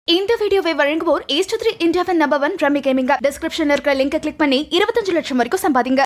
இந்த வீடியோவை வழங்குவோர் ஏஸ்ட் த்ரீ இந்தியாவின் நம்பர் ஒன் ரம்மி கேமிங்க டிஸ்கிரிப்ஷன்ல இருக்கிற லிங்கை கிளிக் பண்ணி இருபத்தஞ்சு லட்சம் வரைக்கும் சம்பாதிங்க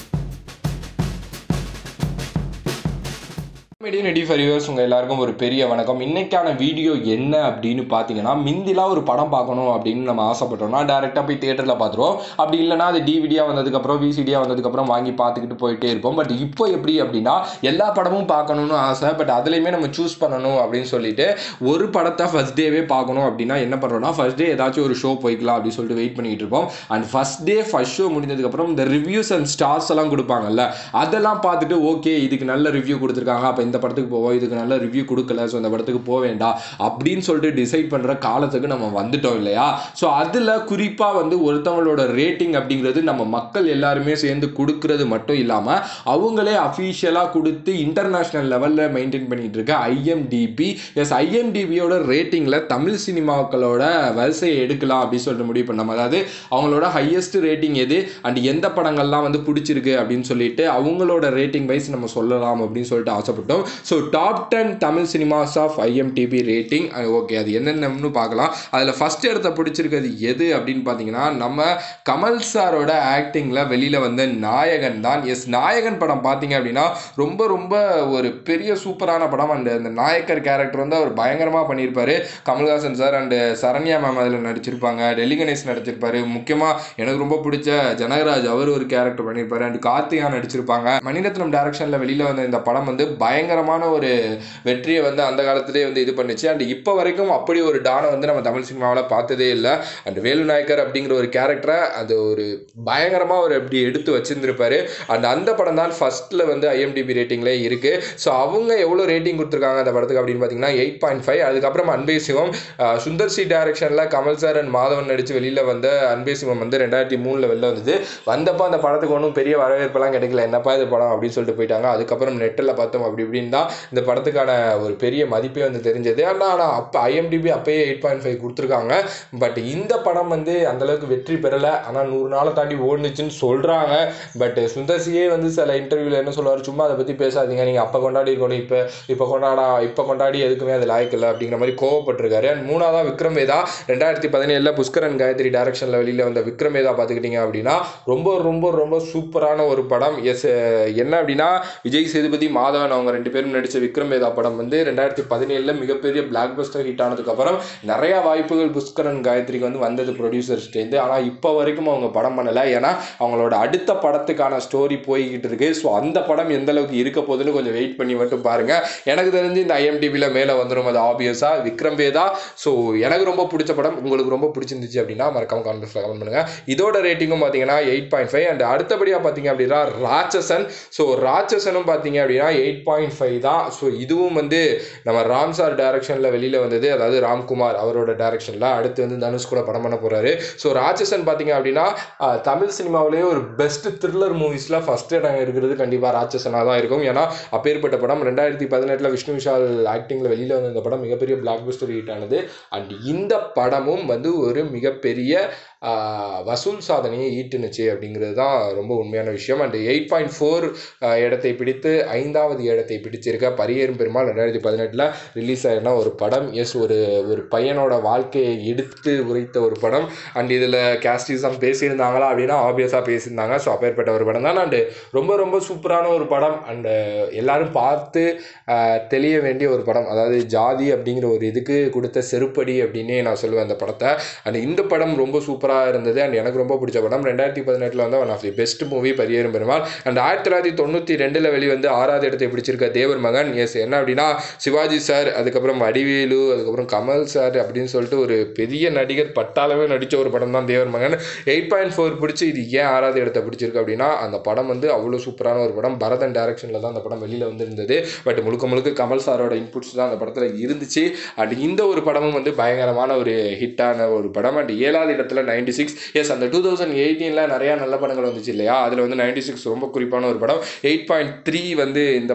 மீடியன் எடி ஃபரிவர்ஸ் உங்கள் எல்லாருக்கும் ஒரு பெரிய வணக்கம் இன்னைக்கான வீடியோ என்ன அப்படின்னு பார்த்தீங்கன்னா மிந்திலாம் ஒரு படம் பார்க்கணும் அப்படின்னு நம்ம ஆசைப்பட்டோம்னா டேரெக்டாக போய் தேட்டரில் பார்த்துருவோம் அப்படி இல்லைனா அது டிவிடியாக வந்ததுக்கப்புறம் விசிடியாக வந்ததுக்கப்புறம் வாங்கி பார்த்துக்கிட்டு போயிட்டே இருப்போம் பட் இப்போ எப்படி அப்படின்னா எல்லா படமும் பார்க்கணும்னு ஆசை பட் அதுலேயுமே நம்ம சூஸ் பண்ணணும் அப்படின்னு சொல்லிட்டு ஒரு படத்தை ஃபஸ்ட் டேவே பார்க்கணும் அப்படின்னா என்ன பண்ணுறோம்னா ஃபஸ்ட் டே ஏதாச்சும் ஒரு ஷோ போய்க்கலாம் அப்படின்னு சொல்லிட்டு வெயிட் பண்ணிட்டு இருப்போம் and first day first show முடிஞ்சதுக்கப்புறம் இந்த ரிவ்யூஸ் அண்ட் ஸ்டார்ஸ் எல்லாம் கொடுப்பாங்கல்ல அதெல்லாம் பார்த்துட்டு ஓகே இதுக்கு நல்ல ரிவ்யூ கொடுத்துருக்காங்க அப்போ இந்த படத்துக்கு போவோம் இதுக்கு நல்ல ரிவ்யூ கொடுக்கல ஸோ இந்த படத்துக்கு போக வேண்டாம் அப்படின்னு சொல்லிட்டு டிசைட் பண்ணுற காலத்துக்கு நம்ம வந்துட்டோம் இல்லையா ஸோ அதில் குறிப்பாக வந்து ஒருத்தவங்களோட ரேட்டிங் அப்படிங்கிறது நம்ம மக்கள் எல்லாருமே சேர்ந்து கொடுக்கறது மட்டும் இல்லாமல் அவங்களே அஃபீஷியலாக கொடுத்து இன்டர்நேஷ்னல் லெவலில் மெயின்டைன் பண்ணிட்டு இருக்க ஐஎம்டிபி எஸ் ஐஎம்டிபியோட ரேட்டிங்கில் தமிழ் சினிமாக்களோட வரிசையை எடுக்கலாம் அப்படின்னு சொல்லிட்டு முடிவு பண்ணோம் அதாவது அவங்களோட ஹையஸ்ட் ரேட்டிங் எது அண்ட் எந்த படங்கள்லாம் வந்து பிடிச்சிருக்கு அப்படின்னு சொல்லிட்டு அவங்களோட ரேட்டிங் வைஸ் நம்ம சொல்லலாம் அப்படின்னு சொல்லிட்டு ஆசைப்பட்டோம் so top ten Tamil cinemas of IMDb rating okay அது என்னென்னு பார்க்கலாம் அதில் ஃபஸ்ட் இடத்த பிடிச்சிருக்கிறது எது அப்படின்னு பார்த்தீங்கன்னா நம்ம கமல் சாரோட ஆக்டிங்கில் வெளியில் வந்த நாயகன் தான் எஸ் நாயகன் படம் பார்த்தீங்க அப்படின்னா ரொம்ப ரொம்ப ஒரு பெரிய சூப்பரான படம் அண்ட் அந்த நாயக்கர் கேரக்டர் வந்து அவர் பயங்கரமாக பண்ணியிருப்பாரு Kamal Haasan sir and Saranya ma'am அதில் நடிச்சிருப்பாங்க டெல்லி கணேஷ் நடிச்சிருப்பாரு முக்கியமாக எனக்கு ரொம்ப பிடிச்ச ஜனகராஜ் அவர் ஒரு கேரக்டர் பண்ணியிருப்பாரு அண்ட் கார்த்திகா நடிச்சிருப்பாங்க மணிரத்னம் டைரக்ஷனில் வெளியில் வந்த இந்த படம் வந்து பயங்கரமான ஒரு வெற்றியை வந்து அந்த காலத்திலே வந்து இது பண்ணுச்சு அண்ட் இப்போ வரைக்கும் அப்படி ஒரு டானை வந்து நம்ம தமிழ் சினிமாவில் பார்த்ததே இல்லை அண்ட் வேலு நாயக்கர் அப்படிங்கிற ஒரு கேரக்டரை அது ஒரு பயங்கரமாக ஒரு எப்படி எடுத்து வச்சிருந்திருப்பாரு அண்ட் அந்த படம் தான் ஃபர்ஸ்ட்டில் வந்து ஐஎம்டிபி ரேட்டிங்லேயே இருக்குது ஸோ அவங்க எவ்வளோ ரேட்டிங் கொடுத்துருக்காங்க அந்த படத்துக்கு அப்படின்னு பார்த்தீங்கன்னா எயிட் பாயிண்ட் ஃபைவ் அதுக்கப்புறம் அன்பே சிவம் அஹ், சுந்தர் சி டைரக்ஷனில் கமல் சார் அண்ட் மாதவன் நடித்து வெளியில் வந்த அன்பே சிவம் வந்து ரெண்டாயிரத்தி மூணில் வெளில வந்தது வந்தப்போ அந்த படத்துக்கு ஒன்றும் பெரிய வரவேற்பெல்லாம் கிடைக்கல என்னப்பா இது படம் அப்படின்னு சொல்லிட்டு போயிட்டாங்க அதுக்கப்புறம் நெட்டில் பார்த்தோம் அப்படி இப்படின்னு தான் இந்த படத்துக்கான ஒரு பெரிய மதிப்பே வந்து தெரிஞ்சது ஆனால் ஆனால் அப்போ ஐஎம்டிபி அப்பயே எயிட் பாயிண்ட் ஃபைவ் கொடுத்துருக்காங்க பட் இந்த படம் வந்து அந்தளவுக்கு வெற்றி பெறலை ஆனால் நூறு நாளை தாண்டி ஓடுனுச்சுன்னு சொல்கிறாங்க பட் சுந்தர்சியே வந்து சில இன்டர்வியூவில் என்ன சொல்லுவார் சும்மா அதை பற்றி பேசாதீங்க நீங்கள் அப்போ கொண்டாடி இருக்கணும் இப்போ இப்போ கொண்டாடா இப்போ கொண்டாடி எதுக்குமே அது லாய்க்கில்லை அப்படிங்கிற மாதிரி கோவப்பட்டிருக்காரு அண்ட் மூணாவதாக விக்ரம் வேதா ரெண்டாயிரத்தி பதினேழில் புஷ்கரன் காயத்ரி டைரக்ஷனில் வெளியில் வந்த விக்ரம் வேதா பார்த்துக்கிட்டிங்க அப்படின்னா ரொம்ப ரொம்ப ரொம்ப சூப்பரான ஒரு படம் எஸ் என்ன அப்படின்னா விஜய் சேதுபதி மாதவன் அவங்க ரெண்டு பேரும் நடித்த விக்ரம் வேதா படம் வந்து ரெண்டாயிரத்தி பதினேழில் மிகப்பெரிய பிளாக் பஸ்டர் ஹிட் ஆனதுக்கப்புறம் நிறையா வாய்ப்புகள் புஷ்கரன் காயத்ரிக்கு வந்து வந்தது ப்ரொடியூசர்ஸ்டேருந்து ஆனால் இப்போ வரைக்கும் அவங்க படம் பண்ணலை ஏன்னா அவங்களோட அடுத்த படத்துக்கான ஸ்டோரி போய்கிட்டு இருக்கு ஸோ அந்த படம் எந்த அளவுக்கு இருக்க போகுதுன்னு கொஞ்சம் வெயிட் பண்ணி மட்டும் பாருங்க எனக்கு தெரிஞ்சு இந்த ஐஎம்டிபியில் மேலே வந்துடும் அது ஆப்வியஸாக விக்ரம் வேதா ஸோ எனக்கு ரொம்ப பிடிச்ச படம் உங்களுக்கு ரொம்ப பிடிச்சிருந்துச்சு அப்படின்னா மறக்காம கான்ஃபரன்ஸில் கமெண்ட் பண்ணுங்க இதோட ரேட்டிங்கும் பார்த்தீங்கன்னா எயிட் பாயிண்ட் ஃபைவ் அண்ட் அடுத்தபடியாக பார்த்தீங்க அப்படின்னா ராட்சசன் ஸோ ராட்சசனும் பார்த்தீங்க அப்படின்னா எயிட் பாயிண்ட் ஃபைவ் தான் ஸோ இதுவும் வந்து நம்ம ராம் சார் டைரக்ஷனில் வெளியில் வந்தது அதாவது ராம்குமார் அவரோட டைரக்ஷனில் அடுத்து வந்து தனுஷ் கூட படம் பண்ண போகிறாரு ஸோ ராட்சசன் பார்த்தீங்க அப்படின்னா ஆஹ், தமிழ் சினிமாவிலேயே ஒரு பெஸ்ட் த்ரில்லர் மூவிஸில் ஃபஸ்ட் இடம் இருக்கிறது கண்டிப்பாக ராட்சசனாக தான் இருக்கும் ஏன்னா அப்பேற்பட்ட படம் ரெண்டாயிரத்தி பதினெட்டில் விஷ்ணு விஷால் ஆக்டிங்கில் வெளியில் வந்த இந்த படம் மிகப்பெரிய பிளாக் பஸ்டர் ஹிட் ஆனது அண்ட் இந்த படமும் வந்து ஒரு மிகப்பெரிய ஆஹ், வசூல் சாதனையை ஈட்டுனுச்சு அப்படிங்கிறது தான் ரொம்ப உண்மையான விஷயம் அண்ட் எயிட் பாயிண்ட் ஃபோர் இடத்தை பிடித்து ஐந்தாவது இடத்தை பிடிச்சிருக்க பரியேறும் பெருமாள் ரெண்டாயிரத்தி பதினெட்டில் ரிலீஸ் ஆகின ஒரு படம் எஸ் ஒரு ஒரு பையனோட வாழ்க்கையை எடுத்து உரைத்த ஒரு படம் அண்ட் இதில் கேஸ்டிசம் பேசியிருந்தாங்களா அப்படின்னா ஆப்வியஸாக பேசியிருந்தாங்க ஸோ அப்பேற்பட்ட ஒரு படம் தான் அண்டு ரொம்ப ரொம்ப சூப்பரான ஒரு படம் அண்டு எல்லாரும் பார்த்து ஆஹ், தெளிய வேண்டிய ஒரு படம் அதாவது ஜாதி அப்படிங்கிற ஒரு இதுக்கு கொடுத்த செருப்படி அப்படின்னே நான் சொல்லுவேன் அந்த படத்தை அண்ட் இந்த படம் ரொம்ப சூப்பராக இருந்தது அண்ட் எனக்கு ரொம்ப பிடிச்ச படம் ரெண்டாயிரத்தி பதினெட்டில் வந்து one of the best movie Pariyerum Perumal and ஆயிரத்தி தொள்ளாயிரத்தி தொண்ணூற்றி ரெண்டில் வெளிவந்து ஆறாவது இடத்தை பிடிச்சிருக்க தேவர் மகன் எஸ் என்ன அப்படின்னா சிவாஜி சார் அதுக்கப்புறம் வடிவேலு அதுக்கப்புறம் கமல் சார் அப்படின்னு சொல்லிட்டு ஒரு பெரிய நடிகர் பட்டாளமே நடித்த ஒரு படம் தான் தேவர் மகன் எயிட் பாயிண்ட் ஃபோர் பிடிச்சி இது ஏன் ஆறாவது இடத்தை பிடிச்சிருக்கு அப்படின்னா அந்த படம் வந்து அவ்வளோ சூப்பரான ஒரு படம் பரதன் டைரக்ஷனில் தான் அந்த படம் வெளியில் வந்திருந்தது பட் முழுக்க முழுக்க கமல் சாரோட இன்புட்ஸ் தான் அந்த படத்தில் இருந்துச்சு அண்ட் இந்த ஒரு படமும் வந்து பயங்கரமான ஒரு ஹிட்டான ஒரு படம் அண்ட் ஏழாவது இடத்துல நைன்டி சிக்ஸ் எஸ் அந்த டூ தௌசண்ட் எயிட்டீனில் நிறையா நல்ல படங்கள் வந்துச்சு இல்லையா அதில் வந்து நைன்டி சிக்ஸ் ரொம்ப குறிப்பான ஒரு படம் எயிட் பாயிண்ட் த்ரீ வந்து இந்த படத்துக்கான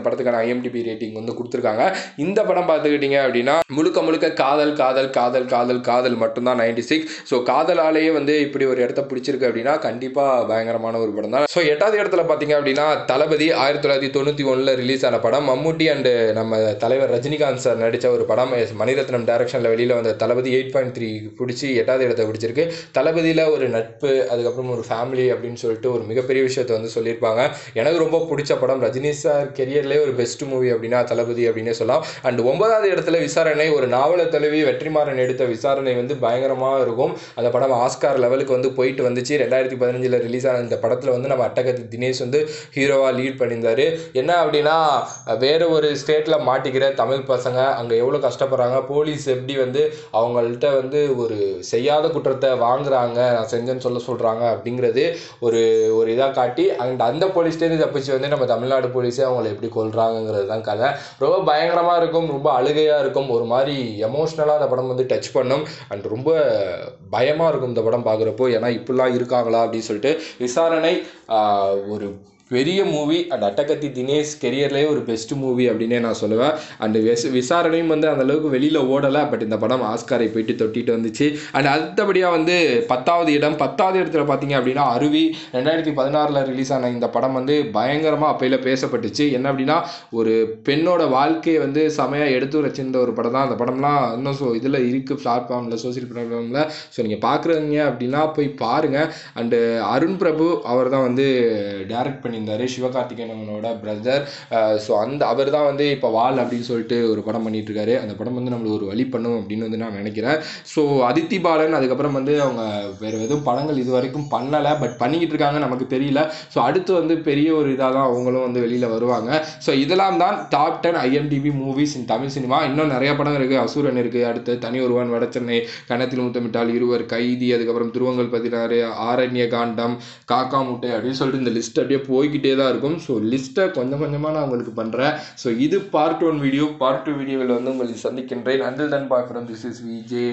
ஐஎம்டிபி ரேட்டிங் வந்து கொடுத்துருக்காங்க இந்த படம் பார்த்துக்கிட்டிங்க அப்படின்னா முழுக்க முழுக்க காதல் காதல் காதல் காதல் காதல் மட்டும்தான் நைன்டி சிக்ஸ் ஸோ காதலாலேயே வந்து இப்படி ஒரு இடத்த பிடிச்சிருக்கு அப்படின்னா கண்டிப்பாக பயங்கரமான ஒரு படம் தான் ஸோ எட்டாவது இடத்துல பார்த்தீங்க அப்படின்னா தளபதி ஆயிரத்தி தொள்ளாயிரத்தி தொண்ணூற்றி ஒன்றில் ரிலீஸ் ஆன படம் மம்முட்டி அண்டு நம்ம தலைவர் ரஜினிகாந்த் சார் நடித்த ஒரு படம் எஸ் மணிரத்னம் டைரக்ஷனில் வெளியில் வந்த தளபதி எயிட் பாயிண்ட் த்ரீ பிடிச்சி எட்டாவது இடத்தை பிடிச்சிருக்கு தளபதியில் ஒரு நட்பு அதுக்கப்புறம் ஒரு ஃபேமிலி அப்படின்னு சொல்லிட்டு ஒரு மிகப்பெரிய விஷயத்தை வந்து சொல்லியிருப்பாங்க எனக்கு ரொம்ப பிடிச்ச படம் ரஜினி சார் கெரியர்லேயே ஒரு பெஸ்ட் மூவி அப்படின்னா தளபதி அப்படின்னே சொல்லலாம் அண்ட் ஒன்பதாவது இடத்துல விசாரணை ஒரு நாவலை தழுவி வெற்றிமாறன் எடுத்த விசாரணை வந்து பயங்கரமாக இருக்கும் அந்த படம் ஆஸ்கார் லெவலுக்கு வந்து போயிட்டு வந்துச்சு ரெண்டாயிரத்தி பதினஞ்சில் ரிலீஸ் ஆன இந்த படத்தில் வந்து நம்ம அட்டகத்தி தினேஷ் வந்து ஹீரோவாக லீட் பண்ணியிருந்தாரு என்ன அப்படின்னா வேற ஒரு ஸ்டேட்டில் மாட்டிக்கிற தமிழ் பசங்க அங்கே எவ்வளோ கஷ்டப்படுறாங்க போலீஸ் எப்படி வந்து அவங்கள்ட்ட வந்து ஒரு செய்யாத குற்றத்தை வாங்குறாங்க நான் செஞ்சேன்னு சொல்ல சொல்கிறாங்க அப்படிங்கிறது ஒரு ஒரு இதாக காட்டி அண்ட் அந்த போலீஸ்லேருந்து தப்பிச்சு வந்து நம்ம தமிழ்நாடு போலீஸே அவங்கள எப்படி கொள்றாங்கங்கிறது தான் கதை ரொம்ப பயங்கரமாக இருக்கும் ரொம்ப அழுகையாக இருக்கும் ஒரு மாதிரி எமோஷ்னலாக அந்த படம் வந்து டச் பண்ணும் அண்ட் ரொம்ப பயமாக இருக்கும் இந்த படம் பார்க்குறப்போ ஏன்னா இப்படிலாம் இருக்காங்களா அப்படின்னு சொல்லிட்டு விசாரணை ஆஹ், ஒரு பெரிய மூவி அண்ட் அட்டகத்தி தினேஷ் கெரியர்லேயே ஒரு பெஸ்ட் மூவி அப்படின்னே நான் சொல்லுவேன் அண்ட் விஸ் விசாரணையும் வந்து அந்த அளவுக்கு வெளியில் ஓடலை பட் இந்த படம் ஆஸ்காரை போயிட்டு தொட்டிட்டு வந்துச்சு அண்ட் அடுத்தபடியாக வந்து பத்தாவது இடம் பத்தாவது இடத்துல பார்த்தீங்க அப்படின்னா அருவி ரெண்டாயிரத்தி பதினாறில் ரிலீஸ் ஆன இந்த படம் வந்து பயங்கரமாக அப்பையில் பேசப்பட்டுச்சு என்ன அப்படின்னா ஒரு பெண்ணோட வாழ்க்கையை வந்து செமையாக எடுத்து வச்சிருந்த ஒரு படம் தான் அந்த படம்லாம் இன்னும் ஸோ இதில் இருக்குது பிளாட்ஃபார்மில் சோசியல் பிளாட்ஃபார்மில் ஸோ நீங்கள் பார்க்குறீங்க அப்படின்னா போய் பாருங்கள் அண்டு அருண் பிரபு அவர் தான் வந்து டைரக்ட் பண்ணியிருந்தார் சிவகார்த்திகேயனோட பிரதர் ஸோ அந்த அவர் தான் வந்து இப்போ வால் அப்படின்னு சொல்லிட்டு ஒரு படம் பண்ணிட்டு இருக்காரு அந்த படம் வந்து நம்மளுக்கு ஒரு வழி பண்ணும் அப்படின்னு வந்து நான் நினைக்கிறேன் ஸோ அதித்தி பாலன் அதுக்கப்புறம் வந்து அவங்க வேறு எதுவும் படங்கள் இது வரைக்கும் பண்ணலை பட் பண்ணிக்கிட்டு இருக்காங்க நமக்கு தெரியல ஸோ அடுத்து வந்து பெரிய ஒரு இதாக தான் அவங்களும் வந்து வெளியில் வருவாங்க ஸோ இதெல்லாம் தான் top ten IMDb movies in Tamil cinema இன்னும் நிறைய படம் இருக்குது அசூரன் இருக்குது அடுத்து தனி ஒருவன் வடச்சென்னை கன்னத்தில் முத்தமிட்டால் இருவர் கைதி அதுக்கப்புறம் திருவங்கல் பதினாறு ஆரண்ய காண்டம் காக்கா முட்டை அப்படின்னு சொல்லிட்டு இந்த லிஸ்ட் அப்படியே போய்கிட்டே தான் இருக்கும் ஸோ லிஸ்ட்டை கொஞ்சம் கொஞ்சமாக நான் உங்களுக்கு பண்ணுறேன் ஸோ இது part one video part two வீடியோவில் வந்து உங்களை சந்திக்கின்றேன் அண்டில் தன் பார்க்குறோம் திஸ் இஸ் விஜே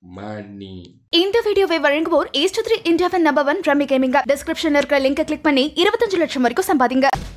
மணி இந்த வீடியோவை வழங்குவோர் ஏஸ்ட் த்ரீ இந்தியாவின் நம்பர் ஒன் ரம்மி கேமிங்க டிஸ்கிரிப்ஷன் இருக்கிற லிங்கை கிளிக் பண்ணி இருபத்தஞ்சு லட்சம் வரைக்கும் சம்பாதிங்க